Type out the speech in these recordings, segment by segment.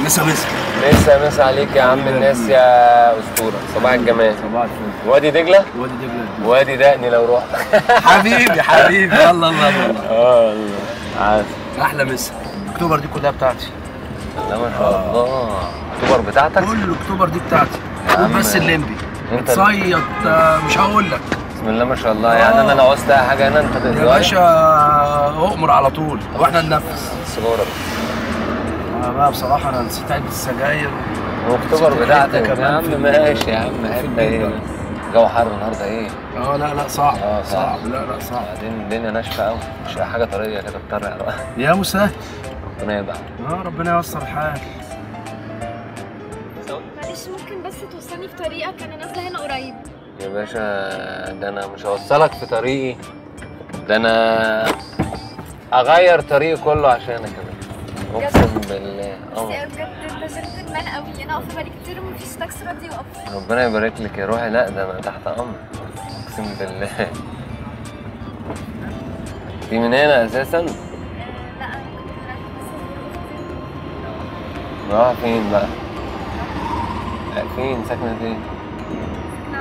مسا مسا مسا مسا عليك يا عم الناس يا اسطوره صباح الجمال صباح الفل وادي دجله وادي دجله وادي دقني لو رحت حبيبي حبيبي يلا الله الله اه الله عارف احلى مسا اكتوبر دي كلها بتاعتي لا ما شاء الله اكتوبر بتاعتك كل اكتوبر دي بتاعتي يا عم. بس الليمبي انت- تصيط آه، مش هقول لك بسم الله ما شاء الله يعني انا لو عوزت اي حاجه هنا انت يا تقدر باشا اؤمر على طول واحنا ننفذ سيجاره انا بقى بصراحه انا نسيت علبه السجاير اكتوبر نسيت بتاعتك الحتة يا كمان في عم ال- ماشي يا عم في حته البيت ايه بقى. جو حر النهارده ايه اه لا لا صعب اه صعب لا لا صعب بعدين الدنيا ناشفه قوي مش حاجه طريه كده تطرق بقى يا مسهل ربنا يبقى اه ربنا ييسر الحال معلش ممكن بس توصلني في طريقك انا نازله هنا قريب يا باشا ده انا مش هوصلك في طريقي ده انا اغير طريقي كله عشانك يا باشا اقسم بالله بس اه بجد انت جنتلمان قوي انا واقفه بقالي كتير ومفيش تاكس راضي يوقف ربنا يبارك لك يا روحي لا ده انا تحت امر اقسم بالله دي من هنا اساسا آه، لا انا كنت رايحه بس راح فين بقى لا، فين ساكنه فين نعم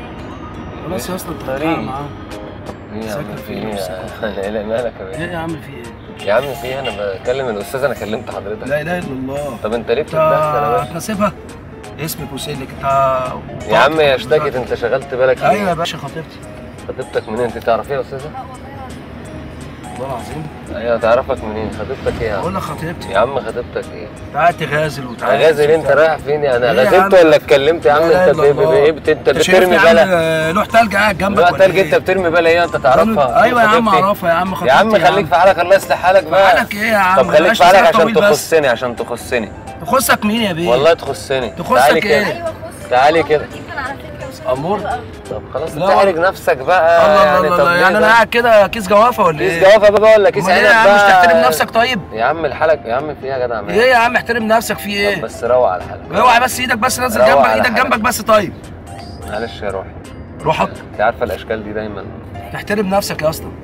خلاص يا اسطى انت طريق. بتتعامل معاه ايه يا عم ساكنة في فين ايه وساكنة يا- لا لا مالك يا ايه باشا يا عم في ايه؟ يا عم في ايه انا بكلم الاستاذ انا كلمت حضرتك لا اله الا الله طب انت ليه انت بتتدخل يا باشا هتناسبها اسمك وسنك انت يا عم يا اشتكت انت شغلت بالك ايوه يا ليه باشا خطيبتي خطيبتك منين انت تعرفيها يا استاذه لا والله العظيم والله العظيم ايوه تعرفك منين خطيبتك ايه يا عم بقول لك خطيبتي يا عم خطيبتك ايه تعال تغازل وتعال غازل انت رايح فين يعني ايه يا غازلت عم؟ ولا اتكلمت يا عم لا إله انت إلا ب- ب- الله. ايه بت- انت انت شايفني بترمي يا عم بلا لوح تلج قاعد جنبك لا ولا تلج ايه؟ انت بترمي بلا ايه انت تعرفها ايوه يا عم خطيبتي. اعرفها يا عم خطيبتي يا عم خليك في حالك الله يصلح حالك بقى حالك ايه يا عم طب خليك بلاش في حالك لسانك عشان طويل بس. تخصني عشان تخصني تخصك مين يا بيه؟ والله تخصني تخصك تعالي كده. ايه؟ ايوه خش تعالي كده. جدا على فكره وشكلك أمور؟ حلو قوي. طب خلاص لا تعالج نفسك بقى الله يعني الله طب الله ليه يعني انا ده؟ قاعد كده كيس جوافه ولا كيس ايه؟ جوافه بقى ولا كيس امال عنب ايه يا عم مش بقى؟ تحترم نفسك طيب؟ يا عم الحلق يا عم في ايه يا جدع مالك؟ ايه يا عم احترم نفسك في طب ايه؟ بس روق على حالك اوعى بس ايدك بس نازل روق جنبك على ايدك حالك. جنبك بس طيب معلش يا روحي روحك انت عارفه الاشكال دي دايما تحترم نفسك يا اسطى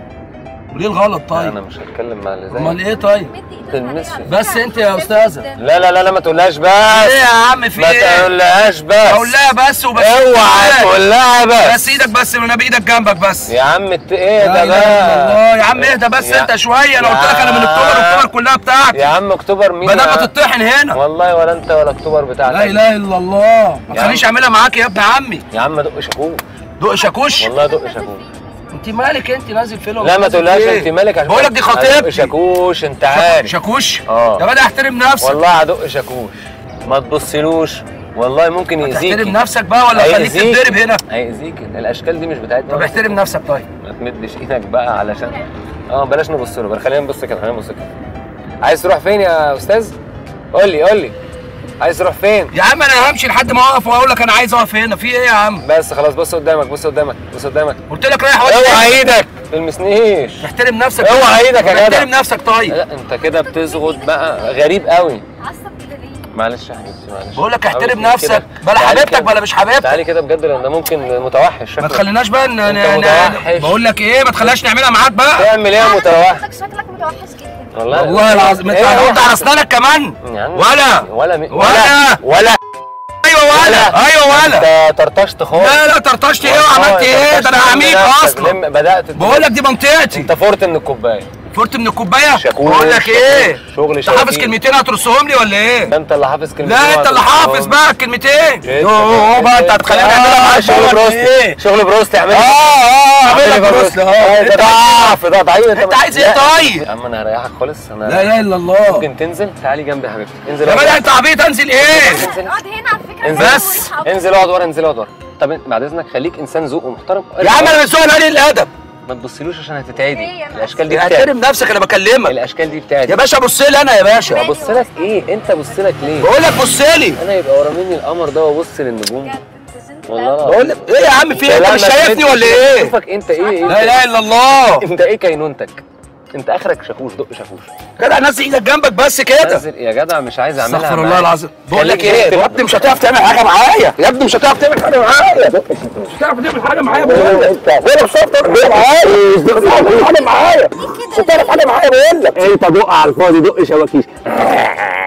وليه الغلط لا، طيب؟ انا مش هتكلم مع اللي امال زيك ايه طيب؟ مد ايدك تلمسي. عليه على بس فكرة. انت يا حساس أستاذة. جدا. لا لا لا لا ما تقولهاش بس ايه يا عم في ما ايه؟ تقولهاش بس اقول لها بس وبس اوعى تقول لها بس بس ايدك بس من ايدك جنبك بس يا عم الت- ايه لا ده إله إلا الله بقى يا عم اهدى بس يا- انت شويه انا قلت لك انا من يا- اكتوبر اكتوبر كلها بتاعتي يا عم اكتوبر مين بدل ما يا- تطحن هنا والله ولا انت ولا اكتوبر بتاعتك لا اله الا الله ما يا تخليش عم. اعملها معاك يا ابن عمي يا عم دق شكوش دق شاكوش والله دق شكوش انت مالك انت نازل فين لا ما تقولهاش انت مالك عشان بقول لك دي هدق خطيبتي شاكوش انت عارف شاكوش اه. يا بدأ احترم نفسك والله هدق شاكوش ما تبصلوش والله ممكن يأذيك تحترم نفسك بقى ولا خليك هيأذيك. تتضرب هنا هيأذيك الاشكال دي مش بتاعتنا طب احترم نفسك طيب ما تمدش ايدك بقى علشان اه بلاش نبص له بقى خلينا نبص كده خلينا نبص كده عايز تروح فين يا استاذ قول لي قول لي عايز تروح فين يا عم انا همشي لحد ما اقف واقول لك انا عايز اقف هنا في ايه يا عم بس خلاص بص قدامك بص قدامك بص قدامك قلت لك رايح ولا اوعى إيه؟ ايدك ما تلمسنيش احترم نفسك اوعى ايدك يا جدع. احترم نفسك طيب لا انت كده بتزغط بقى غريب قوي عصب كده ليه؟ معلش يا حبيبتي معلش بقول لك احترم حاول نفسك كده. بلا تعالي حبيبتك كده. بلا مش حبيبتك تعالي كده بجد لان ده ممكن متوحش ما شكلك تخليناش بقى ن- انت ن- متوحش. بقول لك ايه ما تخليناش نعملها معاك بقى تعمل ايه يا متوحش شكلك شكلك متوحش جدا والله والله العظيم انت ايه هترد يا على اسنانك كمان يا عم ولا ولا مي... ولا. ولا ايوه ولا ايوه ولا انت طرطشت خالص لا لا طرطشت ايه وعملت ايه ده انا عميق اصلا بدات بقول لك دي منطقتي انت فورت من الكوبايه فرت من الكوبايه شاكوش بقول لك ايه شغل انت حافظ شاكين. كلمتين هترصهم لي ولا ايه ده انت اللي حافظ كلمتين لا انت اللي حافظ بقى الكلمتين يوه بقى انت هتخليني اعملها معاك شغل ولا بروست ايه شغل بروست يعمل اه اه اعمل اعملها بروست اه ده ضعف ده ضعيف انت عايز ايه طيب يا عم انا هريحك خالص انا لا اله الا الله ممكن تنزل تعالي جنبي يا حبيبتي انزل يا اقعد بدأ ورا. انت عبيط انزل ايه انزل اقعد هنا على فكره انزل حلوة بس. مريحة. انزل اقعد ورا انزل اقعد ورا طب انت بعد اذنك خليك انسان ذوق ومحترم يا عم انا مسؤول عن الادب ما تبصيلوش عشان هتتعدي ايه انا الاشكال دي بتاعتي احترم نفسك انا بكلمك الاشكال دي بتاعتي يا باشا بص لي انا يا باشا ابص لك ايه انت بص لك ليه بقول لك بص لي انا يبقى ورا مني القمر ده وابص للنجوم بجد انت زنت والله أوي. العظيم. بقول لك ايه يا عم في ايه انت لا، مش ما شايفني تمدش ولا ايه شوفك انت ايه ايه لا اله الا الله انت ايه كينونتك انت اخرك شاكوش دق شاكوش كده نزل ايدك جنبك بس كده نزل يا جدع مش عايز اعملها استغفر معاك. الله العظيم بقول لك خليك ايه تكتب. يا ابني مش هتعرف تعمل حاجه معايا يا ابني مش هتعرف تعمل حاجه معايا مش هتعرف تعمل حاجه معايا بقول لك ولا مش هتعرف تعمل حاجه معايا مش هتعرف تعمل حاجه معايا مش هتعرف حاجه معايا بقول لك انت دق على الفاضي دق شواكيش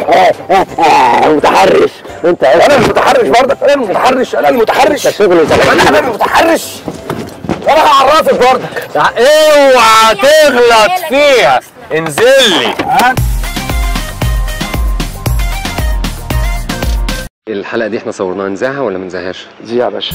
متحرش انت انا المتحرش برضك انا المتحرش انا المتحرش شغل انا انا المتحرش انا هعرفك برضك اوعى تغلط فيها انزل لي الحلقة دي احنا صورناها نذاعها ولا ما نذاعهاش؟ زي يا باشا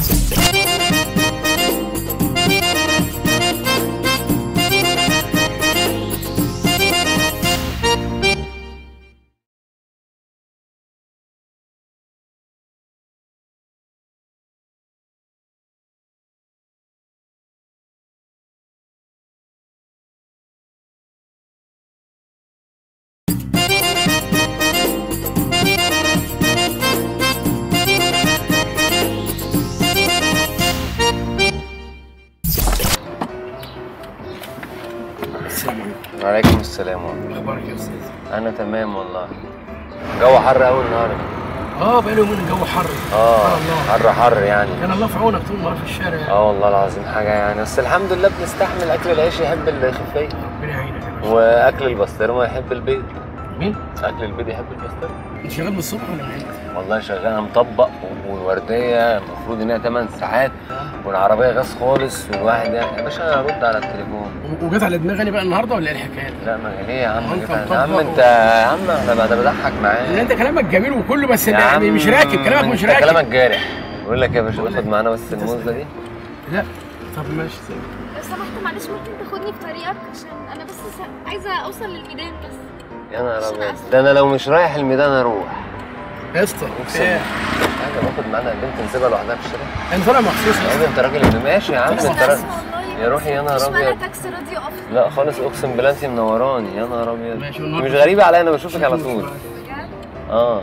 وعليكم السلام ورحمة الله اخبارك يا استاذ أنا تمام والله جو حر أوي النهاردة اه بقالي يومين الجو حر اه سبحان الله حر حر يعني كان الله في عونك طول النهار في الشارع يعني. اه والله العظيم حاجة يعني بس الحمد لله بنستحمل أكل العيش يحب الخفية ربنا يعينك يا باشا وأكل البسطرمة يحب البيض مين؟ أكل البيض يحب البسطرمة انت شغال من الصبح ولا من امتى؟ والله شغال انا مطبق والورديه المفروض انها 8 ساعات والعربيه غاز خالص والواحد يعني يا باشا انا ارد على التليفون و- وجات على دماغي بقى النهارده ولا ايه الحكايه؟ لا ما ليه يا عم وأنت كده؟ مطبق يا عم و- انت يا عم انا بقى ده بضحك لان معاه انت كلامك جميل وكله بس يا ده عم مش راكب كلامك مش انت راكب كلامك جارح بقول لك يا باشا تاخد معانا بس الموزه دي لا طب ماشي لو سمحت معلش ممكن تاخدني في طريقك عشان انا بس س- عايزه اوصل للميدان بس يا نهار عشان ابيض أسمع. ده انا لو مش رايح الميدان اروح يا اسطى اقسم إيه؟ حاجه باخد معانا البنت نسيبها لوحدها في الشارع انا طالع مخصوص يا يا اسطى عم انت راجل ابن ماشي يا عم بس انت انا راجل اسفه والله يا روحي يا نهار مش أبيض. معنى تاكسي راضي يقف لا خالص اقسم بالله انت منوراني يا نهار ابيض ماشي، والنهار مش ده- غريبه عليا انا بشوفك على طول بجد اه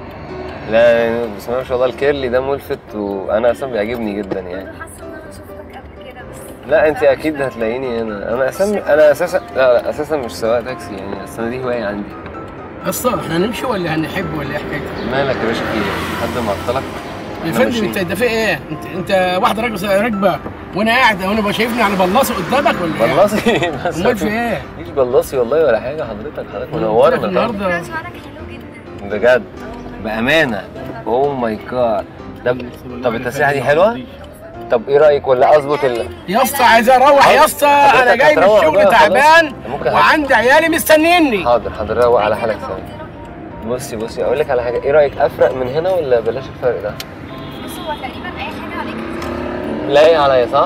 لا بسم الله ما شاء الله الكيرلي ده ملفت وانا اصلا بيعجبني جدا يعني انا حاسه ان انا شفتك قبل كده بس لا انت اكيد هتلاقيني هنا انا اساسا انا اساسا لا, لا اساسا مش سواق تاكسي يعني اصل أنا دي هوايه عندي يا اسطى احنا هنمشي ولا هنحب ولا ايه حكايتك؟ مالك يا باشا في ايه؟ حد معطلك يا إحنا فندم ماشيين. انت ده في ايه؟ انت انت واحده راكبه راكبه وانا قاعد وانا بقى شايفني على بلاصه قدامك ولا ايه؟ بلاصي بس امال في ايه؟ مفيش بلاصي والله ولا حاجه حضرتك حضرتك قلت لك منورنا طبعا. النهارده كان شعرك حلو جدا بجد بامانه اوه ماي جاد طب طب التسريحه دي حلوه؟ طب ايه رايك ولا اظبط ال يا اسطى عايز اروح يا اسطى انا حضرتك جاي من هتروح الشغل بقى خلاص. تعبان ممكن وعندي عيالي مستنيني حاضر حاضر روق على حالك ثانيه بصي بصي اقول لك على حاجه ايه رايك افرق من هنا ولا بلاش الفرق ده بص هو تقريبا اي حاجه عليك لايق عليا صح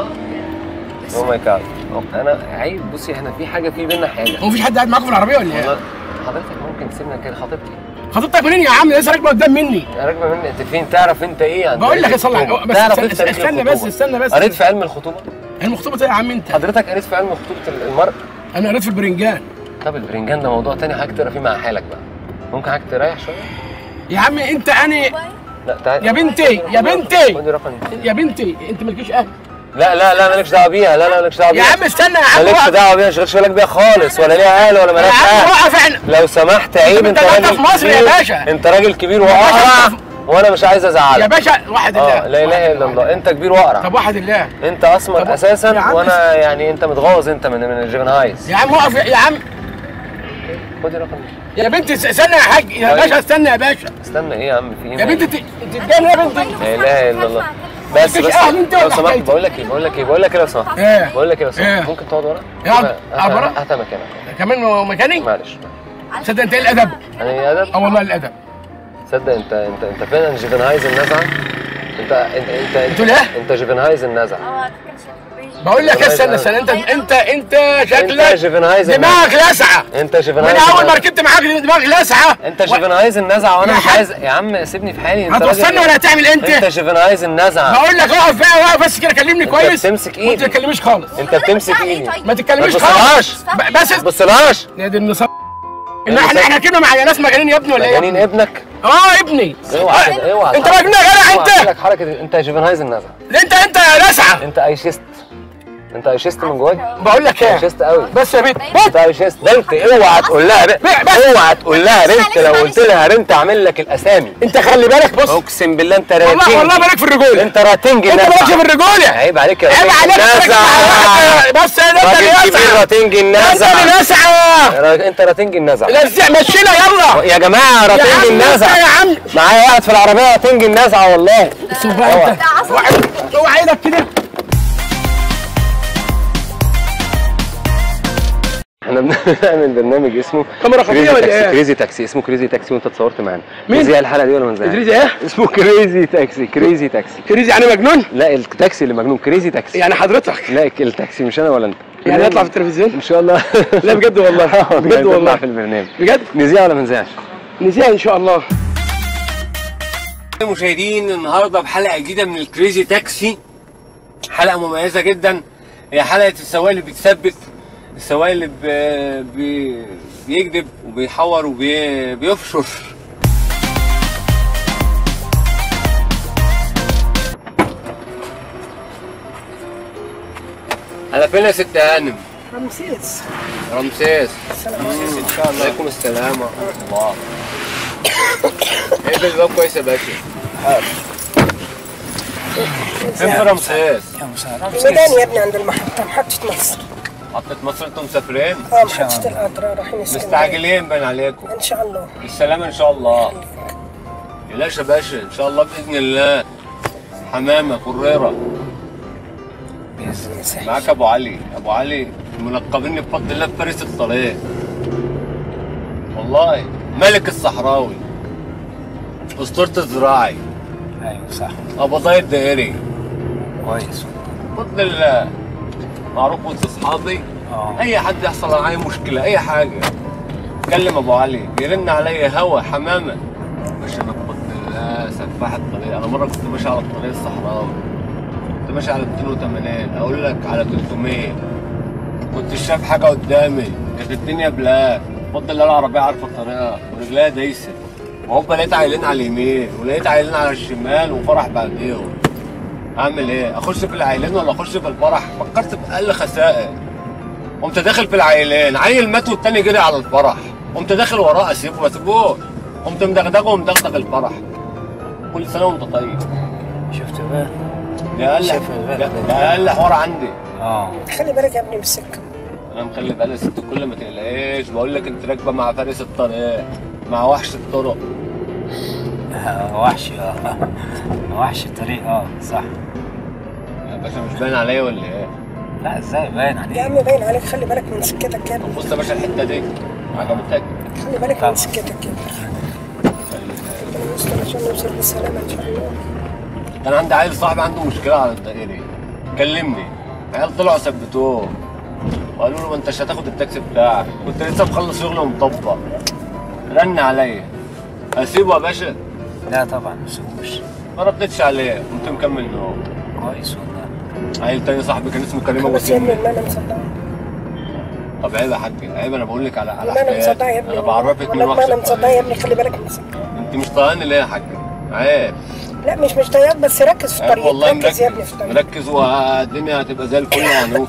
اوه ماي جاد انا عيب بصي احنا في حاجه في بينا حاجه هو مفيش حد قاعد معاكم في العربيه ولا ايه؟ والله حضرتك ممكن تسيبنا كده خطيبتي خطيبتك منين يا عم لسه راكبه قدام مني راكبه مني انت فين تعرف انت ايه عن بقول لك تاريخ صلي على- الخطوبة؟ بس تعرف استنى- ايه في تاريخ استنى بس الخطوبة؟ استنى بس قريت في علم الخطوبه المخطوبه ايه يا عم انت؟ حضرتك قريت في علم خطوبه المرء انا قريت في البرنجان طب البرنجان ده موضوع تاني حضرتك تقرا فيه مع حالك بقى ممكن حضرتك تريح شويه يا عم انت اني لا تعالى يا بنتي يا بنتي خدي رقم يا بنتي انت مالكيش اهل لا لا لا مالكش دعوه بيها لا لا مالكش دعوه يا بيها عم استنى يا عم مالكش وقف. دعوه بيها ما تشغلش بالك بيها خالص ولا ليها اهل ولا يا مالهاش عم اهل وقف احنا لو سمحت عيب انت انت انت راجل في مصر يا كبير. باشا. انت راجل كبير باشا واقرع انت وانا مش عايز يا ازعلك باشا واحد الله اه لا اله الا الله انت كبير واقرع طب واحد الله انت اسمر طب يا اساسا عم وانا يعني انت متغوظ انت من من الجيفنهايز يا عم وقف يا- يا عم خدي رقم يا بنتي استنى يا حاج يا طيب. باشا استنى يا باشا استنى ايه يا عم في ايه يا بنتي انت انت اتجنن يا بنتي لا اله الا الله بس مالكش بس اهل انت لو ولا سمحت حكايتك؟ بقول لك ايه بقول لك ايه بقول لك ايه لو سمحت ايه بقول لك ايه لو سمحت ايه؟ ممكن تقعد ورا اقعد. هات- اقعد ورا؟ هات مكانك كمان مكاني معلش تصدق انت ايه الادب انا ايه ادب اه والله الادب تصدق انت انت انت فعلا جيفنهايز النزعه انت انت انت انت, بتقول ايه؟ انت جيفنهايز النزعه اه على فكره شايف بقول لك والله استنى أنا- استنى انت انت انت انت شكلك جيفنهايز النزعه دماغك لسعه انت من جيفنهايز اول ما النزعة. ركبت معاك دماغك لسعه انت جيفنهايز النزعه وانا يا مش حاج. عايز يا عم سيبني في حالي انت هتوصلني راجل- ولا هتعمل انت انت جيفنهايز النزعه بقول لك اقف بقى واقف بس كده كلمني انت كويس بتمسك وانت ما ايدي تتكلميش خالص انت بتمسك ايدي ما ما تتكلميش تبصلهاش خالص ب- بس ما تبصلهاش يا دي النصاب ان احنا احنا ركبنا مع ناس مجانين يا ابني ولا ايه؟ مجانين ابنك اه ابني اوعى كده، اوعى انت مجنون يا جدع اوعى انت اعمل لك حركه دي. انت جيفنهايز النزعه انت انت لسعه انت ايشست انت ايشست من جواك بقول لك ايه ايشست قوي بس يا بنت انت ايشست بنت اوعى تقول لها بنت اوعى تقول لها بنت لو قلت لها بنت اعمل لك الاسامي انت خلي بالك بص اقسم بالله انت والله راتنجي والله بالك في الرجوله انت راتنجي انت النزع. مالكش في الرجوله عيب عليك يا عيب راتنجي عليك النزع. بس انت اللي راجل كبير يسعى راتنجي انت النزع اللي يسعى را- انت راتنجي النزع لزق مشينا يلا يا جماعه يا راتنجي عم النزع يا عم معايا واحد في العربيه راتنجي النزع والله شوف بقى انت ده عصب اوعى اوعى ايدك كده احنا بنعمل برنامج اسمه كاميرا خفيه كريزي ولا تاكسي ايه؟ كريزي تاكسي اسمه كريزي تاكسي وانت اتصورت معانا مين؟ نذيع الحلقه دي ولا ما نذيعهاش؟ ادريس ايه؟ اسمه كريزي تاكسي كريزي تاكسي كريزي يعني مجنون؟ لا التاكسي اللي مجنون كريزي تاكسي يعني حضرتك لا التاكسي مش انا ولا انت يعني يطلع في التلفزيون؟ ان شاء الله لا بجد والله بجد نطلع والله في البرنامج بجد نذيع ولا ما نذيعش؟ نسيها ان شاء الله مشاهدين النهارده بحلقه جديده من الكريزي تاكسي حلقه مميزه جدا هي حلقه السواق اللي بيتثبت السواق اللي بي بي بيكذب وبيحور وبيفشر على فين يا ست هانم؟ رمسيس رمسيس رمسيس ان شاء الله عليكم السلام ورحمه الله اقفل الباب كويس يا باشا فين في رمسيس؟ الميدان يا ابني عند المحطة محطة مصر محطة مصر انتم مسافرين؟ اه محطة القطر رايحين اسكندرية مستعجلين باين عليكم ان شاء الله بالسلامة ان شاء الله يلاش يا باشا ان شاء الله باذن الله حمامة قريرة معاك ابو علي ابو علي ملقبيني بفضل الله بفارس الطريق والله ملك الصحراوي اسطورة الزراعي ايوه صح ابو ضاي الدائري كويس بفضل الله معروف وسط اصحابي اه اي حد يحصل معايا مشكله اي حاجه كلم ابو علي يرن عليا هوا حمامه مش انا بفضل الله سفاح الطريق انا مره كنت ماشي على الطريق الصحراوي كنت ماشي على 280 اقول لك على 300 كنت شايف حاجه قدامي كانت الدنيا بلاك بفضل الله العربيه عارفه الطريقه ورجليها دايسه وهوبا لقيت عيلين على اليمين ولقيت عيلين على الشمال وفرح بعديهم اعمل ايه اخش في العيلين ولا اخش في الفرح فكرت باقل خسائر قمت داخل في العيلين عيل مات والتاني جري على الفرح قمت داخل وراه اسيبه ما اسيبوش قمت مدغدغه ومدغدغ الفرح كل سنه وانت طيب شفت بقى ده اقل شايف الغرق ده- ده. ده اقل حوار عندي اه خلي بالك يا ابني بالسكة انا مخلي بالي يا ست كل ما تقلقاش بقول لك انت راكبه مع فارس الطريق مع وحش الطرق آه، وحش اه وحش الطريق اه صح يا باشا مش باين عليا ولا ايه لا ازاي باين يا عليك عم باين عليك خلي بالك من سكتك يا ابني بص يا باشا الحته دي عجبتك خلي بالك من سكتك يا ابني ربنا يستر عشان نوصل بالسلامة ان شاء الله كان عندي عيل صاحبي عنده مشكله على الدائري كلمني عيال طلعوا ثبتوه وقالوا له ما انتش هتاخد التاكسي بتاعك كنت لسه مخلص شغل ومطبق رن عليا اسيبه يا باشا لا طبعا ما تسووش ما ردتش عليه قمت مكمل نوم كويس والله عيل تاني صاحبي كان اسمه كريم ابو بس يا ابني سمي المعنى مصدقة طب عيب يا حاج عيب انا بقول لك على على المعنى حكايات مصدقة يا ابني انا بعرفك من والله وحش المعنى مصدقة يا الطريق. ابني خلي بالك من سكتك انت مش طايقاني ليه يا حاج عيب لا مش مش ضياط بس ركز في عيب الطريق والله ركز يا ابني مركز في الطريق مركز والدنيا هتبقى زي الفل وهنروح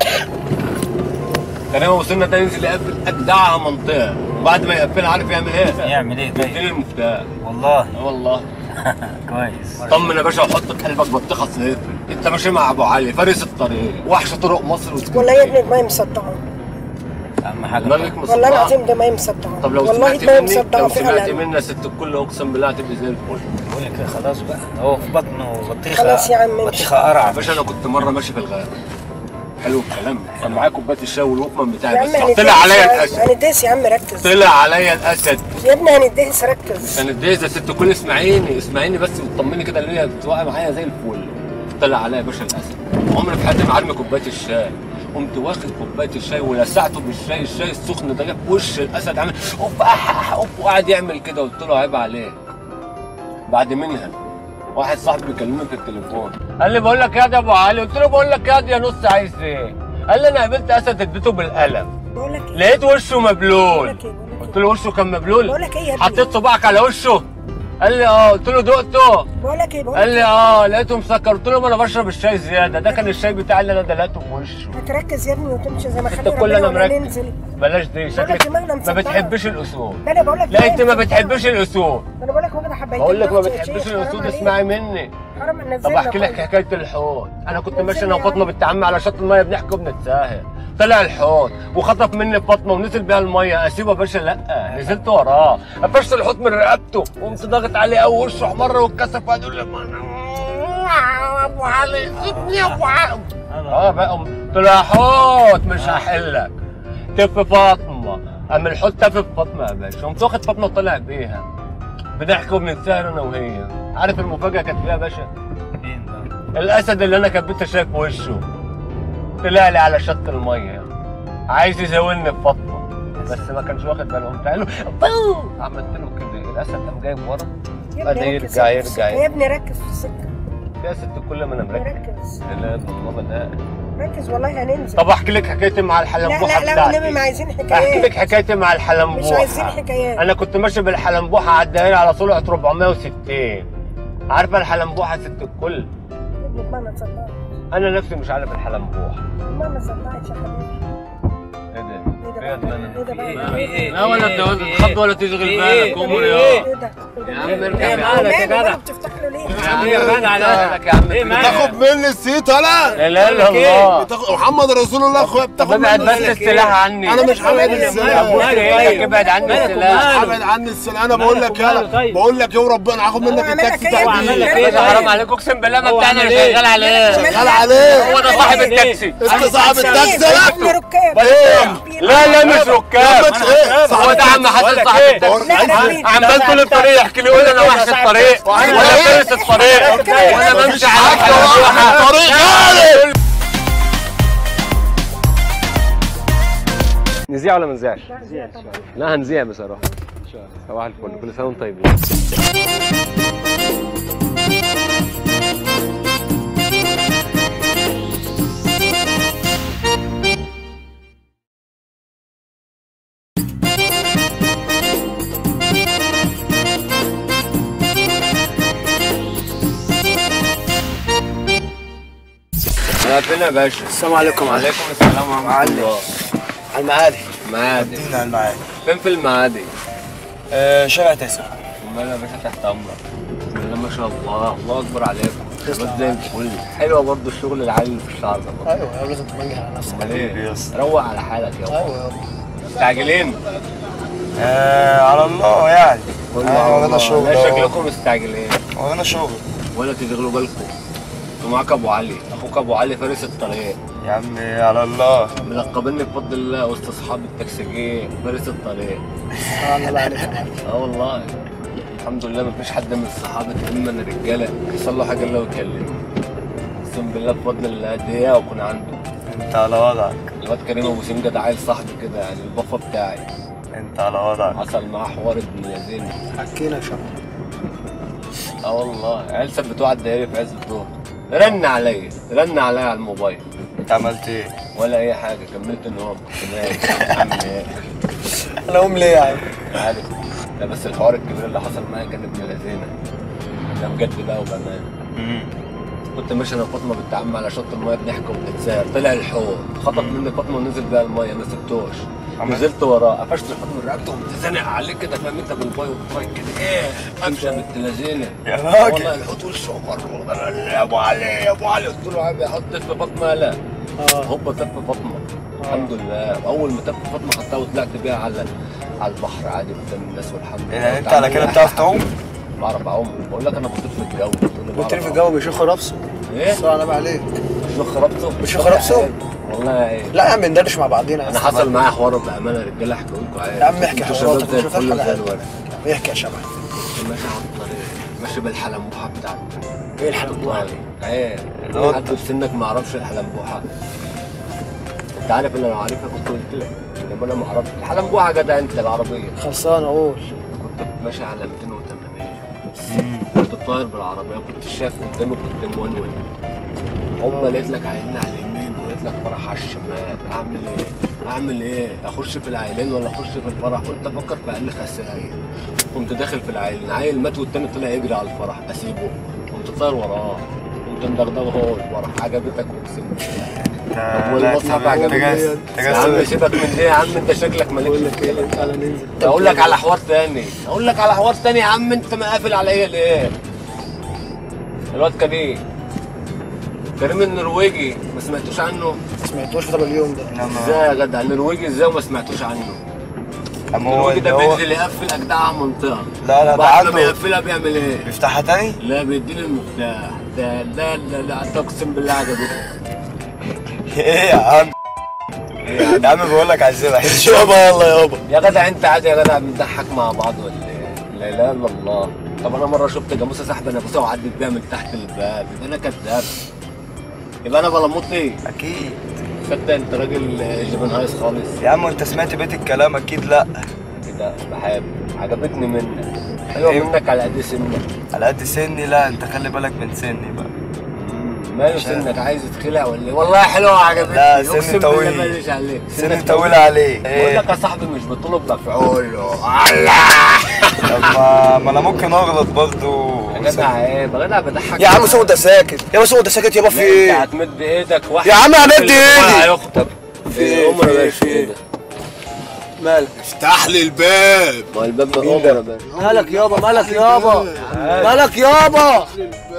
كريم ابو سنه ده ينزل يقفل اجدعها منطقه وبعد ما يقفلها عارف يعمل ايه؟ يعمل ايه يديني طيب المفتاح والله اه والله كويس طمن يا باشا وحط في قلبك بطيخه صفر انت ماشي مع ابو علي فارس الطريق وحش طرق مصر واسكندريه والله يا ابني المايه مصدقة اهم حاجه دماغك بقى. مصدعة. والله العظيم ده مايه مصدقة طب لو والله سمعت المايه مني مصدقة لو سمعت فعلا مني يا ست الكل اقسم بالله هتبقى زي الفل بقول لك إيه، خلاص بقى هو في بطنه بطيخه خلاص يا عم امشي. بطيخه قرع يا باشا انا كنت مره ماشي في الغابه حلو الكلام كان معايا كوبايه الشاي والوكمان يا بتاعي عم بس راح هنديس طلع عليا يا عم، الاسد هنديس يا عم ركز طلع عليا الاسد يا ابني هنديس ركز كان الدايز يا ست الكل اسمعيني اسمعيني بس وطمني كده اللي هي بتوقع معايا زي الفل طلع عليا يا باشا الاسد عمري في حياتي ما عرمي كوبايه الشاي قمت واخد كوبايه الشاي ولسعته بالشاي الشاي السخن ده جاب وش الاسد عامل اوب اح اح اوب وقعد يعمل كده قلت له عيب عليك بعد منها واحد صاحبي بيكلمني في التليفون قال لي بقول لك يا دي ابو علي قلت له بقول لك يا دي يا نص عايز ايه قال لي انا قابلت اسد اديته بالقلم بقول لك ايه لقيت وشه بقول مبلول لك ايه بقول لك قلت له وشه كان مبلول بقول لك ايه يا ابني حطيت صباعك على وشه قال لي اه قلت له دقته بقول لك ايه بقول قال لك لي اه لقيته مسكر قلت له ما انا بشرب الشاي زياده ده كان الشاي بتاعي اللي انا دلقته في وشه هتركز يا ابني وتمشي زي ما انت خلي كل ربنا انا ولا مركز ننزل بلاش دي شكلك دماغنا ما مسطرة. بتحبش الاصول لا انا بقول لك لا انت ما دماغنا بتحبش مسطرة. الاصول انا بقول لك واخده حبايتين بقول لك ما ضغط يا بتحبش شيخ، حرام الاصول عليك. اسمعي مني حرام ننزلنا طب احكي لك كله. حكايه الحوت انا كنت ماشي انا نزلني وفاطمه يا بنت عمي على شط الميه بنحكي وبنتساهل طلع الحوت وخطف مني فاطمه ونزل بيها الميه اسيبه يا باشا لا نزلت وراه قفشت الحوت من رقبته وقمت ضاغط عليه قوي وشه احمر واتكسف وقعد يقول لي "ما أنا- ابو علي سيبني يا ابو علي اه بقى قمت له يا حوت مش هحلك تف فاطمه قام الحوت تف في فاطمه يا باشا قمت واخد فاطمه وطلع بيها بنحكي وبنتساهل انا وهي عارف المفاجاه كانت فيها يا باشا مين بقى؟ الاسد اللي انا كبيت شايف وشه طلع لي على شط الميه عايز يزاولني بفاطمه بس ما كانش واخد باله قمت قايل له بو عملت له كده الاسد قام جايب ورا يا بعد ابني يرجع- ركز في يرجع. السكة. يا ابني ركز في السكه يا ست كل ما انا مركز ركز لا لا بابا لا ركز والله هننزل طب احكي لك حكايتي مع لا الحلنبوحه لا لا والنبي ما بتاعتي عايزين احكي حكايات لك حكايتي مع مش الحلنبوحه عايزين حكايات انا كنت ماشي بالحلنبوحه عدها لي على سرعه 460 عارفه الحلنبوحه ست الكل يا ابني ماما صدقت انا نفسي مش عارف الحلنبوحه ماما صدقت يا حبيبي ايه ده ايه ده بقى؟ ايه ده بقى؟ ايه لا ولا تتخض ولا تشغل إيه؟ بالك إيه؟ قوموا إيه؟ يا ايه ده؟ يا عم اركب إيه يا مالك عم يا ماله جدع؟ بتفتح له ليه؟ يا عم يا عم عليك يا عم إيه مالك؟ تاخد مني السيت ولا لا لا الا مالك إيه؟ الله بتاخد محمد رسول الله اخويا بتاخد طب ابعد مني بس السيت السلاح عني انا مش هبعد مالك؟ السلاح ابوس مالك؟ ايدك طيب؟ ابعد عني مالك السلاح ابعد عني السلاح انا بقول لك ماله يلا طيب؟ بقول لك ايه وربنا هاخد منك هو عمل لك التاكسي إيه؟ هو عمل لك تحديد إيه؟ ده حرام عليك اقسم بالله ما هو بتاعنا عمل انا إيه؟ شغال عليه شغال عليه هو ده صاحب التاكسي انت صاحب التاكسي يا ابني لا ركاب ايه لا لا مش ركاب يا ابني ايه هو ده عم حسن صاحب التاكسي لا انا مين؟ عمال طول الطريق يحكي لي يقول انا وحش الطريق وانا فارس الطريق وانا بمشي على الحلوة. طريق غالي نذيع ولا ما نذيعش؟ لا طبعا لا هنذيع بصراحة صباح الفل كل سنة وانتم طيبين انا فين يا باشا؟ السلام عليكم وعليكم السلام ورحمة الله على المعادي معادي على المعادي فين في المعادي؟ آه شارع تسعة امال يا باشا تحت امرك بسم الله ما شاء الله الله اكبر عليكم شباب زي الفل حلوه برضه الشغل العالي اللي في الشعر ده ايوه لازم تمنجح على نفسك امال ايه روق على حالك يا ايوه مستعجلين آه على الله يعني كله آه، على واخدنا الله. شغل لا أهو. شكلكم مستعجلين وانا شغل ولا تشغلوا بالكم انتوا معاك ابو علي اخوك ابو علي فارس الطريق يا عم على الله ملقبني بفضل الله وسط اصحاب التكسيجيه فارس الطريق الله عليك اه والله الحمد لله مفيش حد من الصحابه من الرجاله يحصل له حاجه الا ويكلمني اقسم بالله بفضل الله قد ايه واكون عنده انت على وضعك الواد كريم ابو سيم ده عيل صاحبي كده يعني البفه بتاعي انت على وضعك حصل معاه حوار ابن لذين حكينا شباب اه والله عيال ثبتوه على الدائري في عز الظهر رن عليا رن عليا على الموبايل انت عملت ايه؟ ولا اي حاجه كملت النوم كنت نايم عامل ايه انا ام ليه يعني؟ عارف لا بس الحوار الكبير اللي حصل معايا كان ابن لذينه ده بجد بقى وبامان كنت ماشي انا وفاطمه بنت عم على شط المايه بنحكي وبنتساهر طلع الحوض خطف مني فاطمه ونزل بيها المايه ما سبتوش نزلت وراه قفشت الحوض من رقبته وقمت زانق عليه كده فاهم انت بالباي والباي كده ايه امشي بنت لذينه يا راجل. والله الحوض وشه مر يا ابو علي يا ابو علي قلت له عادي حط في فاطمه لا هوبا تف فاطمه الحمد لله اول ما تف فاطمه خدتها وطلعت بيها على على البحر عادي قدام الناس والحمد لله يعني انت على كده بتعرف تعوم؟ بعرف اعوم بقول لك انا بطير في الجو بتقول لي بعرف بتطير في أعوم. الجو بيشوخ راسه ايه السلام عليكم عليك مش خربته مش خربته؟ والله ايه لا يا عم ندردش مع بعضينا انا حصل معايا حوار بامانه يا رجاله احكي لكم عادي يا عم احكي انتوا حواراتك شباب زي وشوف الفل الحلقة. وزي الورد احكي يا شباب كنت ماشي على الطريق ماشي بالحلنبوحه بتاعتي ايه الحلنبوحة دي؟ ايه القطة. حد في سنك ما يعرفش الحلنبوحه انت عارف اللي انا عارفها كنت قلت لك انما انا ما اعرفش الحلنبوحه جدع انت العربيه خلصان اقول كنت ماشي على 280 كنت طاير بالعربيه كنت شايف قدامي كنت مون ون هما لقيت لك عيني على اليمين ولقيت لك فرح على الشمال اعمل ايه؟ اعمل ايه اخش في العائلين ولا اخش في الفرح قلت افكر في اقل خسائر قمت داخل في العائلين عيل مات والتاني طلع يجري على الفرح اسيبه قمت طاير وراه قمت مدغدغه هو الفرح عجبتك اقسم بالله طب والمصحف عجبني يا عم سيبك من ايه يا عم انت شكلك مالكش فيه اقول لك على حوار تاني اقول لك على حوار تاني يا عم انت مقافل عليا ليه الواد كريم كريم النرويجي ما سمعتوش عنه ما سمعتوش طب اليوم ده ازاي يا جدع النرويجي ازاي وما سمعتوش عنه أما هو النرويجي ده اللي هو بينزل يقفل اجدع منطقه لا لا ده بعد ما عنده بيقفلها بيعمل ايه بيفتحها تاني لا بيديني المفتاح ده لا لا لا انت اقسم بالله عجبتني ايه يا عم يا عم بقول لك عايزين يابا يلا يابا يا جدع انت عادي يا جدع بنضحك مع بعض ولا ايه؟ لا اله الا الله طب انا مره شفت جاموسه سحبه نفسها وعدت بيها من تحت الباب يبقى انا كذاب يبقى انا بلموط ليه؟ اكيد تصدق انت راجل جبن هايص خالص يا عم انت سمعت بيت الكلام اكيد لا كده بحب عجبتني منك ايوه ايوه. منك على قد سنك على قد سني لا انت خلي بالك من سني بقى مم، ماله عشان- سنك عايز تخلع ولا ايه؟ والله حلوه عجبتني لا، سن اقسم طويل. بالله ماليش عليك سني طويل عليه بقول ايه لك يا صاحبي مش بطلب مفعول طب ما ما انا ممكن اغلط برضه يا جدع عيب يا جدع بضحك يا عم سوق ده ساكت يا سوق ده ساكت يابا في لا، انت ايه هتمد ايدك واحد يا عم همد اللي ايدي. هيخطب في ايه؟ عمر في يا ايه؟ باشا في ايه؟ كده مالك افتح لي الباب ما الباب ده عمر يا باشا مالك يابا مالك يابا مالك يابا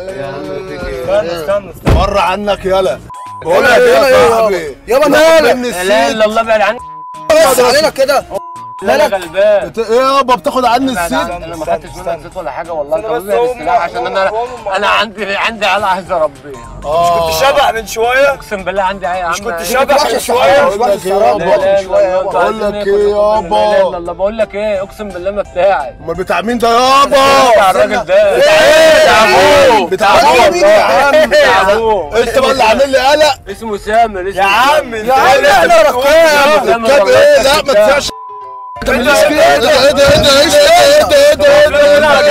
استنى استنى استنى بره عنك يلا بقول لك يلا ايه يا يابا. صاحبي يابا مالك مني لا اله السيد الا الله بعد عني بس علينا كده لا غلبان انت ايه يابا بتاخد عني بعد السيد عني. انا ما خدتش منك صوت ولا حاجه والله استنى انت بس بتقول هم- السلاح عشان انا هم- انا عندي عندي عيال عايز اربيها كنت شبع من شويه اقسم بالله عندي عيال مش كنت شبع من شويه بقول لك ايه يابا بقول لك ايه يابا الله بقول لك ايه اقسم بالله ما بتاعي امال بتاع مين ده يابا بتاع الراجل ده بتاع ابوه بتاع ابوه مين يا عم بتاع ابوه انت بقى اللي عامل لي قلق اسمه سامر اسمه يا عم يا عم احنا رقايه سامر طب والله ايه لا ما بتاع. تنساش انت من ايه ده ايه ده ايه ده ايه ده ايه ده ايه ده ايه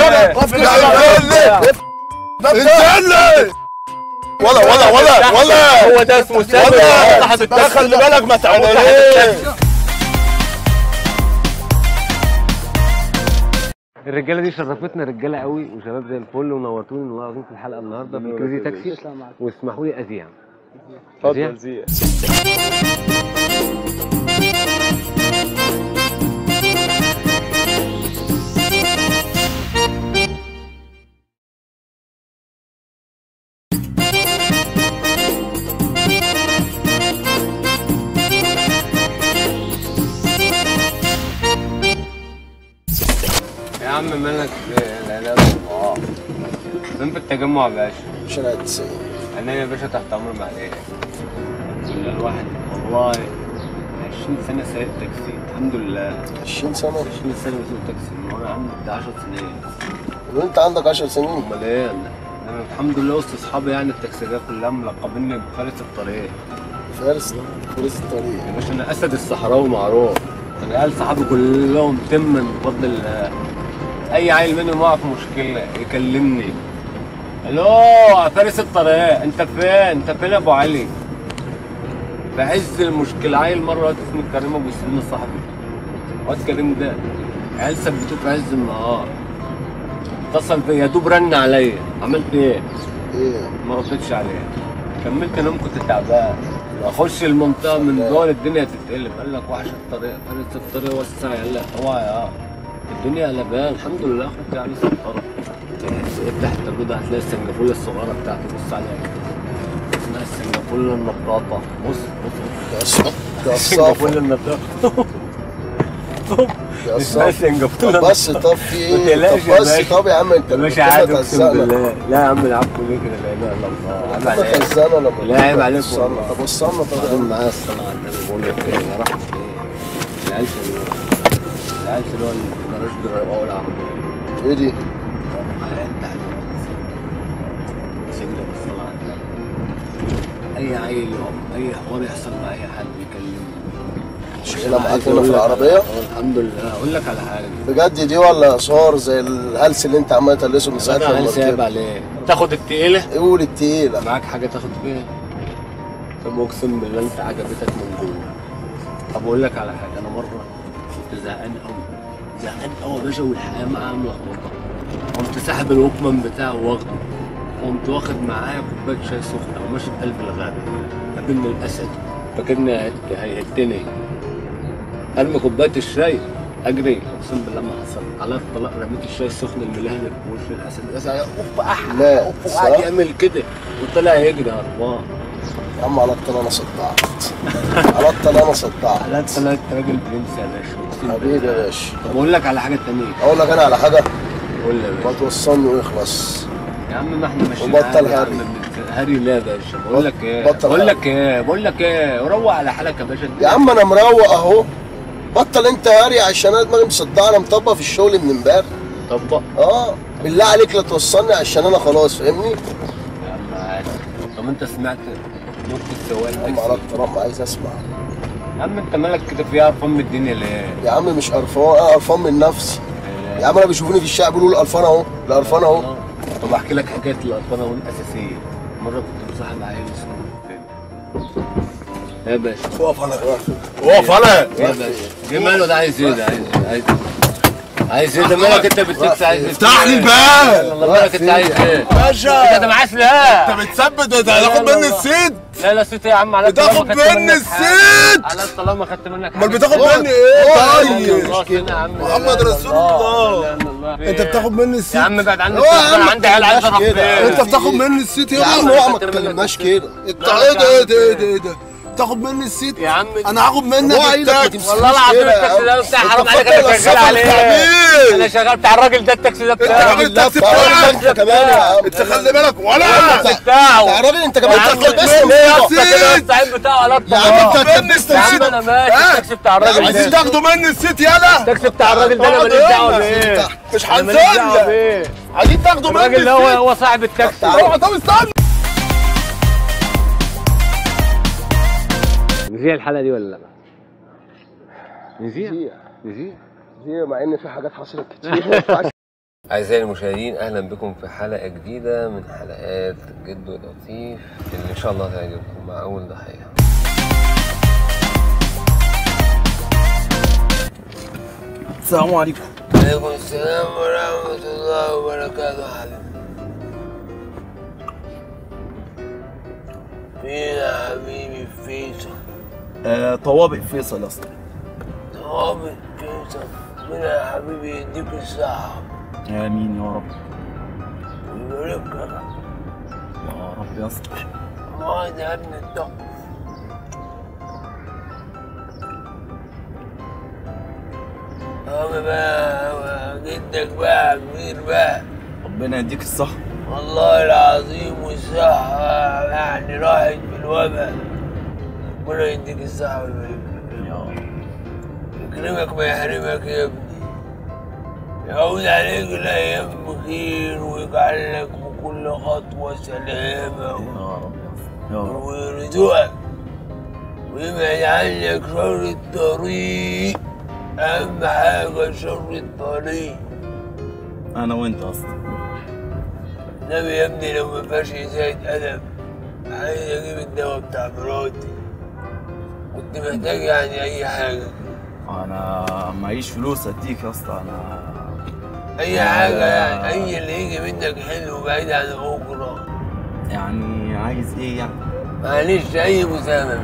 ده انت اللي ولا ولا ولا ولا هو ده اسمه سامر ولا صاحب ده خلي بالك ما تعملهاش الرجاله دي شرفتنا رجاله قوي وشباب زي الفل ونورتوني والله العظيم في الحلقه النهارده في كريزي تاكسي واسمحوا لي اذيع أذيع؟ اتفضل زياد يا عم مالك ايه لا لا الله فين في التجمع يا باشا شارع التسعين انا يا باشا تحت امر معلش كل الواحد والله 20 سنه سايق تاكسي الحمد لله 20 سنة 20 سنه بسوق تاكسي من وانا عندي بتاع 10 سنين وانت عندك 10 سنين امال ايه انا انا الحمد لله وسط اصحابي يعني التاكسيات كلها ملقبيني بفارس الطريق فارس فارس الطريق يا باشا انا اسد الصحراوي معروف انا عيال صحابي كلهم تما بفضل الله اي عيل منهم يقع في مشكله يكلمني الو يا فارس الطريق انت فين انت فين يا ابو علي في عز المشكله عيل مره وقت اسمه كريم ابو سليم صاحبي واد كريم ده عيال ثبتوه في عز النهار اتصل بيا يا دوب رن عليا عملت ايه؟ ايه ما ردتش عليه كملت انام كنت تعبان اخش المنطقه من جوه الدنيا تتقلب قال لك وحش الطريق فارس الطريق وسع يلا هو يا الدنيا قلبان الحمد لله اخوك يعني سطرت افتح التابلو ده هتلاقي السنجافوله الصغيره بتاعته بص عليها كده. اسمها السنجافوله النطاطه بص بص ده الصف ده الصف السنجافوله النطاطه ده اسمها الصف السنجافوله طب بس طب في ما ايه تقلقش طب يا بس باشا. طب يا عم انت يا باشا كده عادي اقسم تهزقنا. بالله لا يا عم العفو ليه كده لا اله الا الله عيب ما عليك خزانة لما لا، عيب عليك وصلنا والله. طب وصلنا طب يا بعدين عم معايا الصلاة على النبي بقول لك ايه يا رحمة ايه العيال شنو العيال شنو اللي مالوش دراية ولا عربية ايه دي؟ العيال تحت سيبنا بالصلاة على النبي أي عيل يقف أي حوار يحصل مع أي حد يكلمني شايلها معاك عايز هنا أقول في لك- العربية؟ اه الحمد لله أقول لك على حاجة بجد دي ولا صور زي الهلس اللي انت عمال تلبسه من ساعة أنا لما عايز سايب ركبت؟ عليه تاخد التقيلة قول التقيلة معاك حاجة تاخد فيها طب أقسم بالله أنت عجبتك من جوه طب اقول لك على حاجه انا مره كنت زهقان قوي زهقان قوي يا باشا والحياه معايا ملخبطه قمت ساحب الوكمان بتاعه واخده قمت واخد معايا كوبايه شاي سخنه وماشي في قلب الغابه قابلني الاسد فاكرني هيهت- هيهتني ارمي كوبايه الشاي اجري اقسم بالله ما حصل على الطلاق رميت الشاي السخن الملهلب في وش الاسد الاسد اوف احلى لا اوف وقعد صح؟ يعمل كده وطلع يجري هربان يا عم على الطلاق انا صدعت على الطلاق انا صدعت على الطلاق راجل برنس يا باشا اقسم حبيبي بالله يا باشا طب اقول لك على حاجه تانية اقول لك انا على حاجه قول لي يا ما باشا توصلني ويخلص يا عم ما احنا ماشيين وبطل عادي يا هري. عم بنت- هري لا يا باشا بقول لك ايه بطل بقول هري. لك ايه بقول لك ايه روق على حالك يا باشا يا عم انا مروق اهو بطل انت هاري عشان انا دماغي مصدعه انا مطبق في الشغل من امبارح طبق اه بالله عليك لا توصلني عشان انا خلاص فاهمني يا عم عادي طب انت سمعت نكتة سواق يا عم على الطلاق ما عايز اسمع يا عم انت مالك كده فيها قرفان من الدنيا ليه؟ يا عم مش قرفان انا قرفان من نفسي يا عم انا بيشوفوني في الشارع بيقولوا القرفان اهو القرفان اهو آه. طب احكي لك حكايه القرفانه والاساسيه مره كنت مصاحب عيل اسمه يا باشا اقف انا اقف انا يا باشا ايه ماله ده عايز ايه ده عايز ايه عايز ايه عايز ايه ده مالك انت بتلبس عايز ايه افتح لي الباب الله مالك انت عايز ايه باشا انت معاك لا انت بتثبت انت هتاخد مني السيد لا لا ست يا عم على بتاخد الطلاق ما خدت مني منك حاجة. السيد على الطلاق ما خدت منك امال حاجة. بتاخد مني ايه طيب خلاص هنا يا عم لا محمد إله إلا رسول الله. لا إله إلا الله. انت بتاخد مني يا السيد عم بعد عني هو يا انا عم عندي عيال عايز اروح كده. فين انت بتاخد مني السيد يا عم يا هو ما تكلمناش كده انت لا، ايه يا ده ايه عم. ده ايه ده ايه ده تاخد مني السيد يا عم انا هاخد منك هو عينك ما التاكسي تمسكش والله العظيم كده يا التاكسي عم. ده بتاع حرام انت عليك فاكر انا شغال السفر عليه الخبيث. انا شغال بتاع الراجل ده التاكسي ده انت بتاعه راجل التاكسي لا، بتاعك انت كمان يا عم انت خلي بالك ولا التاكسي بتاعه يا راجل انت كمان يا عم تاخد ليه بس يا اسطى كده الصعيد بتاعه على يا عم انت الطلاق هتلبسني يا عم نسيت انا ماشي ها؟ التاكسي بتاع الراجل عايزين ده تاخدوا مني السيت يلا التاكسي بتاع الراجل ده انا اقعد ماليش دعوه هنا. بيه مش انا ماليش دعوه هنزل بيه عايزين تاخدوا مني الراجل ده هو السيت هو صاحب التاكسي اوعى طب استنى نذيع الحلقه دي ولا لا؟ نذيع نذيع. نذيع دي مع ان في حاجات حصلت كتير ما ينفعش أعزائي المشاهدين أهلا بكم في حلقة جديدة من حلقات جد ولطيف اللي إن شاء الله تعجبكم مع أول ضحية السلام عليكم عليكم السلام ورحمة الله وبركاته حبيبي فين يا حبيبي فيصل آه طوابق فيصل يا اسطى طوابق فيصل ربنا يا حبيبي يديك الصحة امين يا رب ويبارك لك يا رب يا اسطى ما ده يا ابن الدق هو بقى هو جدك بقى كبير بقى ربنا يديك الصحة والله العظيم والصحة يعني راحت في الوباء ربنا يديك الصحة ويبارك لك يا رب يكرمك ما يحرمك يا ابني يعود عليك الأيام بخير ويجعل لك بكل خطوة سلامة يا رب يا اسطى يا رب ويرزقك ويبعد عنك شر الطريق أهم حاجة شر الطريق انا وانت يا اسطى النبي يا ابني لو ما فيهاش إزاية أدب عايز أجيب الدواء بتاع مراتي كنت محتاج يعني أي حاجة انا معيش فلوس اديك يا اسطى انا أي حاجة يعني أي اللي يجي منك حلو بعيد عن الأخرى يعني عايز ايه يعني معلش أي مساهمة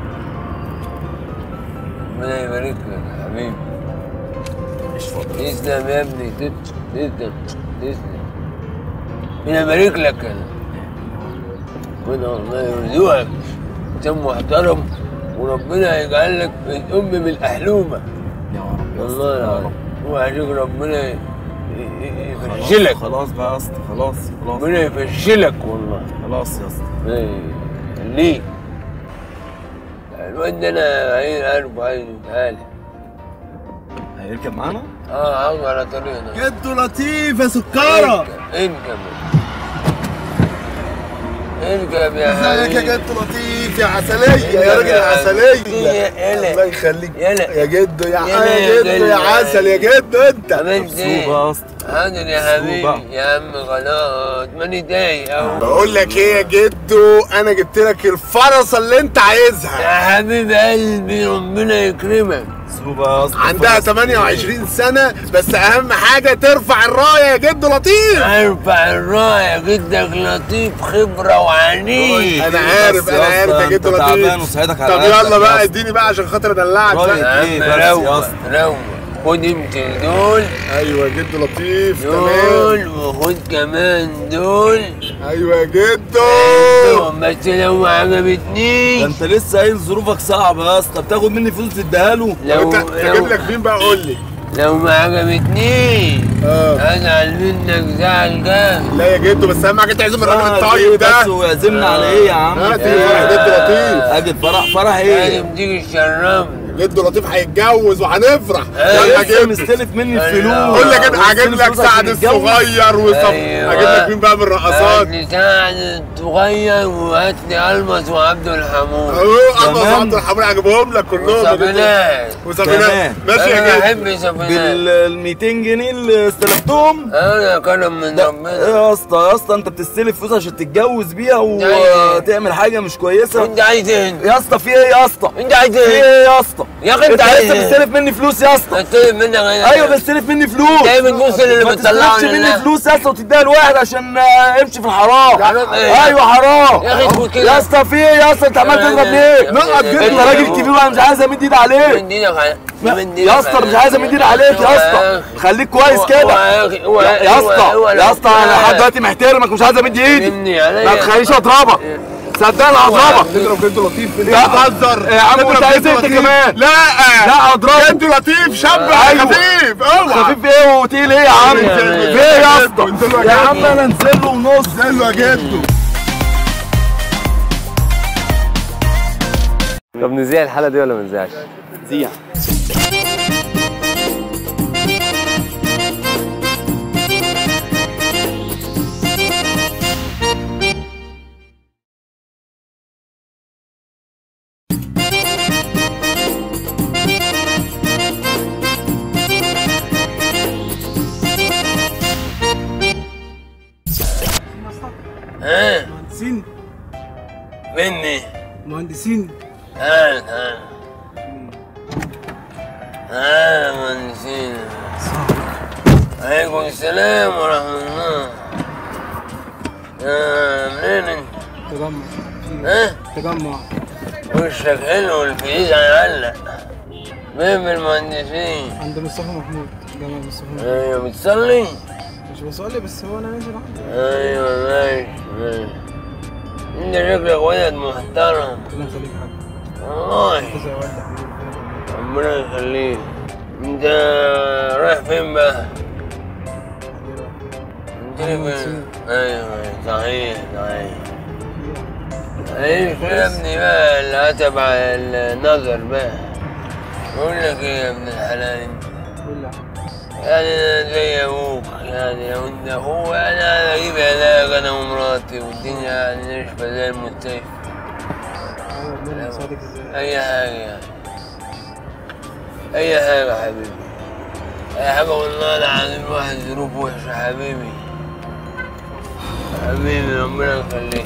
ربنا يبارك لك يا حبيبي مش فاضي تسلم يا ابني تت- تسلم تسلم ربنا يبارك لك انا ربنا الله يرزقك انسان محترم وربنا يجعل لك الام من الاحلومه يا رب يا اسطى والله يا العظيم رب وعشان ربنا ي- ي- خلاص- يفشلك خلاص بقى يا اسطى خلاص خلاص ربنا يفشلك والله خلاص يا اسطى ربنا يخليك الواد ده انا عايز عارفه عايزه تعالى هيركب معانا اه عاوزه على طريقنا جدو لطيف يا سكارة انت انت اركب يا ازيك يا حبيبي جد لطيف يا عسلية يا راجل يا عسلية يلا. الله يخليك يلا. يا جدو يا يلا يا يا جدو يا جدو. عسل يا جدو انت عملت ايه؟ سوبة يا اسطى حاضر يا حبيبي يا عم خلاص ماني ضايق اهو بقول لك ايه يا جدو انا جبت لك الفرصة اللي انت عايزها يا حبيب قلبي ربنا يكرمك سوبة يا اسطى عندها 28 سنة بس أهم حاجة ترفع الراية يا جد لطيف ارفع الراية جدك لطيف خبرة وعنيد أنا عارف بس أنا يا عارف يا اسطى، جد انت تعبان لطيف وصحتك على طب قدك يلا يا بقى اسطى. اديني بقى عشان خاطر أدلعك راية بقى ايه عم بس يا روق اسطى روق خد يمكن دول أيوة يا جد لطيف تمام دول وخد كمان دول أيوة يا جدو بس لو ما ده عجبتنيش انت لسه قايل ظروفك صعبة يا اسطى بتاخد مني فلوس تديها له لو أنت لو, تجيب لك مين بقى قول لي لو ما عجبتنيش اه ازعل منك زعل جامد لا يا جدو بس أهم حاجة تعزم الراجل فرح الطيب ايه بس ده ويعزمنا على ايه يا عم ها تيجي فرح جد لطيف اجي فرح فرح ايه لازم تيجي تشرفني جد لطيف هيتجوز وهنفرح أيوة. يلا لسه جد مستلف مني أيوة. الفلوس قول لي كده مستلف هجيب لك فلوس عشان سعد يتجوز. الصغير وصف أيوة. هجيب لك مين بقى من الرقصات هات لي سعد صغير وهات لي المس وعبد الحمود اهو اما تمام. عبد الحميد هجيبهم لك كلهم يا جد. وسفينات وسفينات تمام. ماشي انا يا جد بحب سفينات بال 200 جنيه اللي استلفتهم انا كرم من ده ربنا يا اسطى يا اسطى انت بتستلف فلوس عشان تتجوز بيها أيوة. وتعمل حاجه مش كويسه انت عايز ايه انت؟ يا اسطى في ايه يا اسطى انت عايز في ايه؟ ايه يا اسطى يا اخي انت انت عايز لسه ايه؟ بتستلف مني فلوس يا اسطى بستلف منك انا ايوه بستلف مني فلوس جاي من جوز اللي ما بتطلعه تستلفش مني لله فلوس يا اسطى وتديها لواحد عشان آه، امشي في الحرام حرام ايه؟ ايوه حرام يا اخي تقول كده يا اسطى في ايه يا اسطى انت عمال تضرب ليه؟ نقط انت راجل كبير وانا مش عايز امد ايدي عليك من ايدك على من ايدك يا اسطى مش عايز امد ايدي عليك يا اسطى خليك كويس كده يا يا اسطى يا اسطى انا لحد دلوقتي محترمك مش عايز امد ايدي مني عليا ما تخلينيش اضربك صدقني هضربك تضرب جد لطيف انت يا- بتهزر يا عم تضرب انت عايز جد إيه انت لطيف؟ كمان؟ لا لا اضربك جد لطيف شاب أيوة. خفيف اوعى خفيف ايه وتقيل ايه يا عم؟ يا في عم. ايه يا اسطى؟ انزل له يا يا جدو. عم انا انزل له ونص انزل له يا جدو طب نذيع الحلقه دي ولا ما نذيعش؟ زيع ها مهندسين مني مهندسين تعال تعال تعال مهندسين عليكم السلام ورحمة الله آه، منين انت؟ تجمع ها؟ تجمع وشك حلو الفيز هيعلق مين من المهندسين؟ عند مصطفى محمود جامع مصطفى محمود ايوه بتصلي؟ مش بصلي بس هو انا نازل عندي ايوه ماشي ماشي انت شكلك ولد محترم ربنا يخليك يا حاج والله انت زي والدك حبيبي ربنا يخليك انت رايح فين بقى؟ قلت لي فين؟ ايوه صحيح صحيح ايش يا ابني بقى اللي هتبع النظر بقى بقول لك ايه يا ابن الحلال انت قول لي يا حاج. يعني انا زي ابوك يعني لو انت هو انا اجيب علاج انا ومراتي والدنيا يعني نشفى زي المستشفى ايوه ربنا يساعدك ازاي اي حاجه يعني اي حاجه حبيبي اي حاجه والله العظيم الواحد ظروف وحشه حبيبي حبيبي ربنا يخليك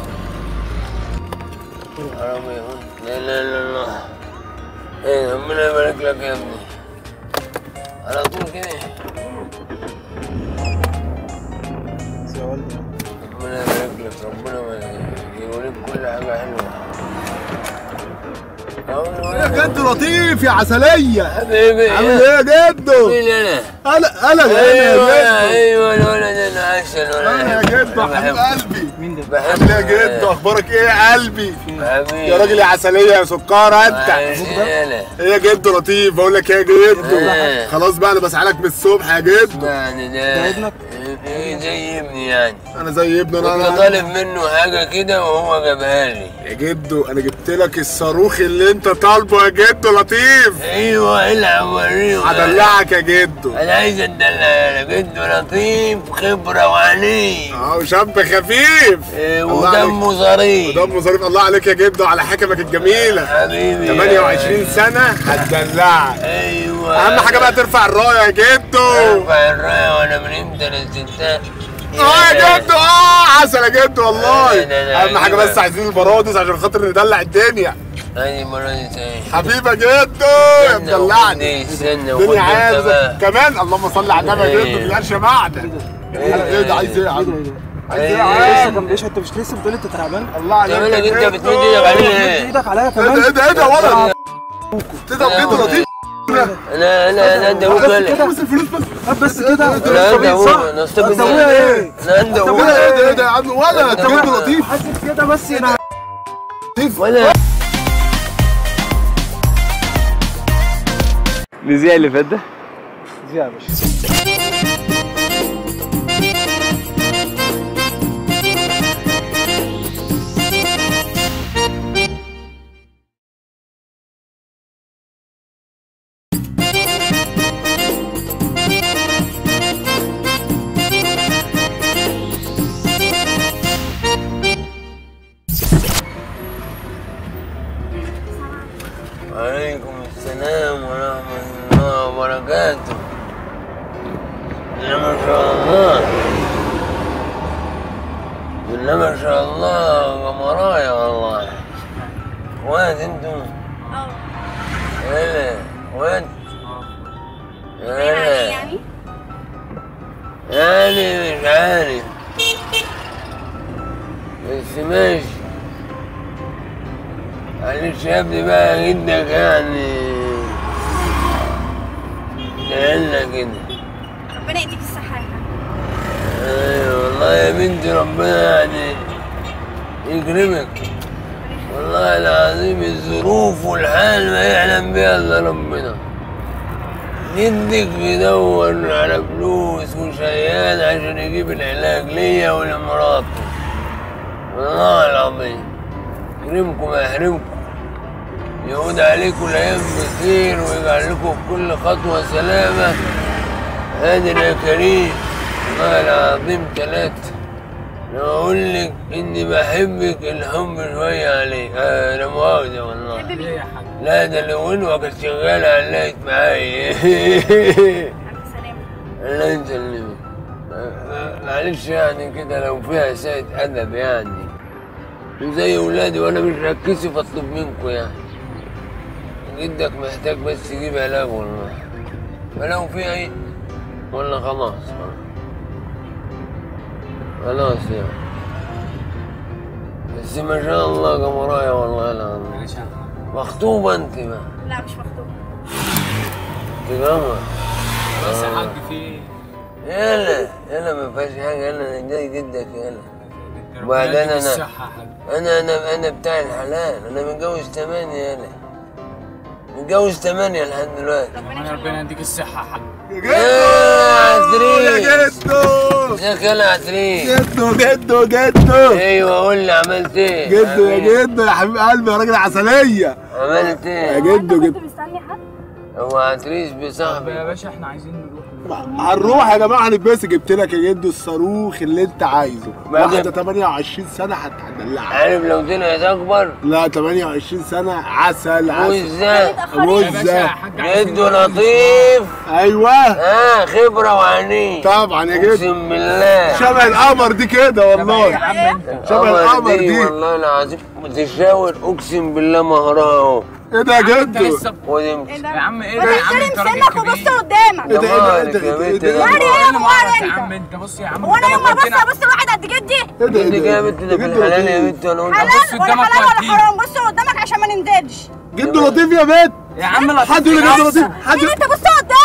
حرام يا هون. لا اله الا الله ايه ربنا يبارك لك يا ابني على طول كده زي والدي ربنا يبارك لك ربنا يوريك كل حاجه حلوه أقول يا له جد لطيف يا عسلية حبيبي عامل ايه يا جدو مين انا؟ انا انا اللي ايوه انا يا ايوه الولد انا عسل جدو ولا انا يا جدو حبيب قلبي مين ده؟ بحب عامل ايه يا جدو اخبارك ايه يا قلبي حبيبي يا راجل يا عسلية يا سكارة انت عسل. ايه يا جدو لطيف بقول لك ايه يا جدو إيه. خلاص بقى انا بسعلك من الصبح يا جدو يعني ده ده ابنك؟ إيه زي ابني يعني انا زي ابني كنت انا طالب منه حاجة كده وهو جابها لي يا جدو انا جبت لك الصاروخ اللي انت طالبه يا جدو لطيف ايوه العب وريهم هدلعك يا جدو انا عايز اتدلع انا جد لطيف خبرة وعنيف اه وشاب خفيف إيه، الله عليك. ودمه ظريف ودمه ظريف الله عليك يا جدو على حكمك الجميله حبيبي 28 سنه هتدلعك ايوه اهم حاجه بقى ترفع الرايه يا جدو ارفع الرايه وانا من امتى للستات اه يا جدو اه عسل يا جدو والله لا، لا، لا، اهم حاجه عجيبة. بس عايزين البرادس عشان خاطر ندلع الدنيا هذه مرة تاني حبيبي يا جدو يا مدلعني استنى الدنيا وخد عايزه كمان. كمان اللهم صل على النبي يا جدو إيه. في القرشه معدن ايه ده عايز ايه يا عم عايز ايه يا إيه. عم ليش انت مش لسه بتقول انت تعبان؟ الله عليك مالك يا انت جدو. بتمد ايدك عليه ليه؟ ايدك عليا ايه كمان ده ايه ده ايه ده ولد تضرب جدو لطيف انا انا انا ادى ابوك كده. بس الفلوس بس طب بس كده انا ادى ابوك انا استبد طب ابويا ايه؟ انا ادى ايه ابوك ده ايه ده ايه ده يا عم ولد جدو لطيف حاسس كده بس انا ولا نزيع اللي فات ده زي يا باشا وعليكم السلام ورحمة الله وبركاته يا ما شاء الله بالله ما شاء الله قمرايا والله اخوات انتم اه هلا اخوات باين عليه هلا يعني يعني مش عارف بس ماشي معلش يا ابني بقى جدك يعني دعيلنا كده ربنا يديك الصحة يا حاج ايوه والله يا بنتي ربنا يعني يكرمك والله العظيم الظروف والحال ما يعلم بها الا ربنا جدك بيدور على فلوس وشيال عشان يجيب العلاج ليا ولمراته والله العظيم يكرمكم ويحرمكم يعود عليكم الايام بخير ويجعل لكم في كل خطوه سلامه هادنا يا كريم والله العظيم ثلاثة لو أقول لك إني بحبك الحب شوية عليك آه لا مؤاخذة والله حبيبي لا ده لو إنه كانت شغالة علقت معايا ألف سلامة الله يسلمك آه، معلش يعني كده لو فيها ساعة أدب يعني زي ولادي وأنا مش ركزي أطلب منكم يعني جدك محتاج بس يجيب علاج والله فلو في أي ولا خلاص خلاص يعني بس ما شاء الله قمرايا والله العظيم مخطوبة أنت بقى لا مش مخطوبة أنت قمر بس يا حاج في يلا يلا ما فيهاش حاجة يلا أنا جاي جدك يلا ربنا وبعدين يديك أنا الصحة يا حاج أنا أنا أنا بتاع الحلال أنا متجوز ثمانية يلا متجوز ثمانية لحد دلوقتي ربنا ربنا يديك الصحة يا حاج يا عتريس يا جدو ازيك يلا عتريس جدو جدو جدو ايوه قول لي عملت ايه جدو يا جدو يا حبيب قلبي يا راجل عسليه عملت يا ايه جدو كنت جدو مستني حد هو عتريس طب يا بصاحبي باشا احنا عايزين نروح هنروح يا جماعه هنتبسط جبت لك يا جدو الصاروخ اللي انت عايزه ما واحده جب- 28 سنه هتدلعك عارف لو طلعت اكبر لا 28 سنه عسل عسل وازاي يا باشا وزة يا حاج عايزين جده نروح. ايوه ايوه اه خبره وعنين طبعا يا جدو اقسم بالله شبه القمر دي كده يا والله عم انت شبه القمر دي والله العظيم بتشاور اقسم بالله مهرها اهو ايه ده يا انت جدو لسه ودي ايه يا ده؟ عم ايه ما ده يا عم تحترم انت راجل سنك وبص كبير قدامك ايه ده ايه ده مالك ايه يا ده ايه بنت ده ده؟ يعني ايه يا ابو يا عم انت؟ انت بص يا عم هو انا يوم ما قدامك بص ودينا. ابص لواحد قد جدي؟ ايه ده انت ايه كده يا ده بنت ده في جدو الحلال يا لطيف. بنت انا قلت حلال ولا قدامك حلال ولا ودينا. حرام بص قدامك عشان ما ننزلش جدو لطيف يا بنت يا عم لا حد يقول لي جدو لطيف حد ايوه انت بص قدامك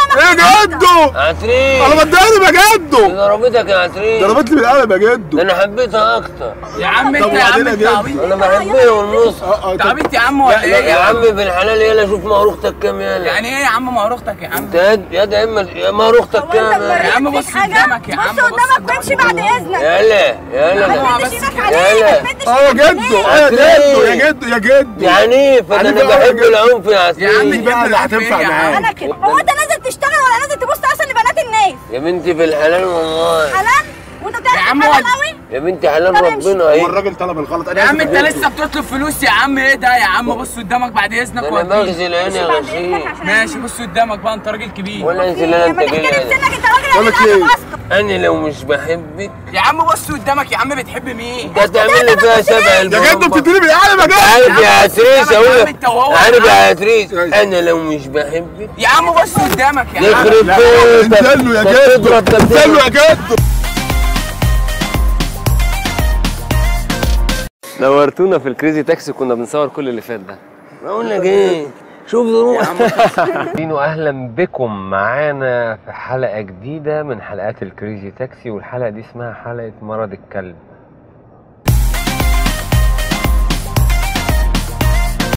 ايه جدو عتريس انا بتضرب يا جدو ضربتك يا عتريس ضربت لي بالقلم يا جدو ده انا حبيتها اكتر يا عم انت طب يا عم وبعدين انت يا عبيط انا بحبها والنص انت عبيط يا عم ولا ايه يا عم في الحلال يلا شوف مهر اختك كام يلا يعني ايه يا عم مهر اختك يا عم انت يد يد يا اما يا مهر اختك كام يا عم بص قدامك يا عم بص قدامك وامشي بعد اذنك يلا يلا ما بس تمدش ايدك يلا. عليه ما تمدش اه يا ايدك جدو عليه. اه يا جدو يا جدو يا جدو يا عنيف انا عنيف انا أوي يا بحب جدو. العنف يا يا عم عتريس دي بقى اللي هتنفع معاك انا كده هو انت نازل تشتغل ولا نازل تبص اصلا لبنات الناس يا بنتي في الحلال والله حلال وانت يا بتعرف عم حلال ود. قوي يا بنتي حلال طب امشي. ربنا هو اهي الراجل طلب الغلط انا يا عم آسف انت جدو. لسه بتطلب فلوس يا عم ايه ده يا عم بص قدامك بعد اذنك ده انا وهديك. بغزي العين يا بعد اذنك غشيم عشان ماشي بص قدامك بقى انت راجل كبير ولا انت لا لما انت تحكي لي جاي بسنك انت راجل بقول لك قليل ايه؟ الادب اصلا انا لو مش بحبك يا عم بص قدامك يا عم بتحب مين انت هتعمل لي فيها سبع يا جدو البومبا بتديني بالقلم يا جدو عارف يا عتريس اقول عم لك انت وهو عارف يا يا عتريس انا لو مش بحبك يا عم بص قدامك يا عم يخرب لا بيتك انزل له يا ده جدو تضرب ده انزل له تضرب. يا جدو نورتونا في الكريزي تاكسي كنا بنصور كل اللي فات ده بقول لك ايه شوف ظروف اهلا بكم معانا في حلقه جديده من حلقات الكريزي تاكسي والحلقه دي اسمها حلقه مرض الكلب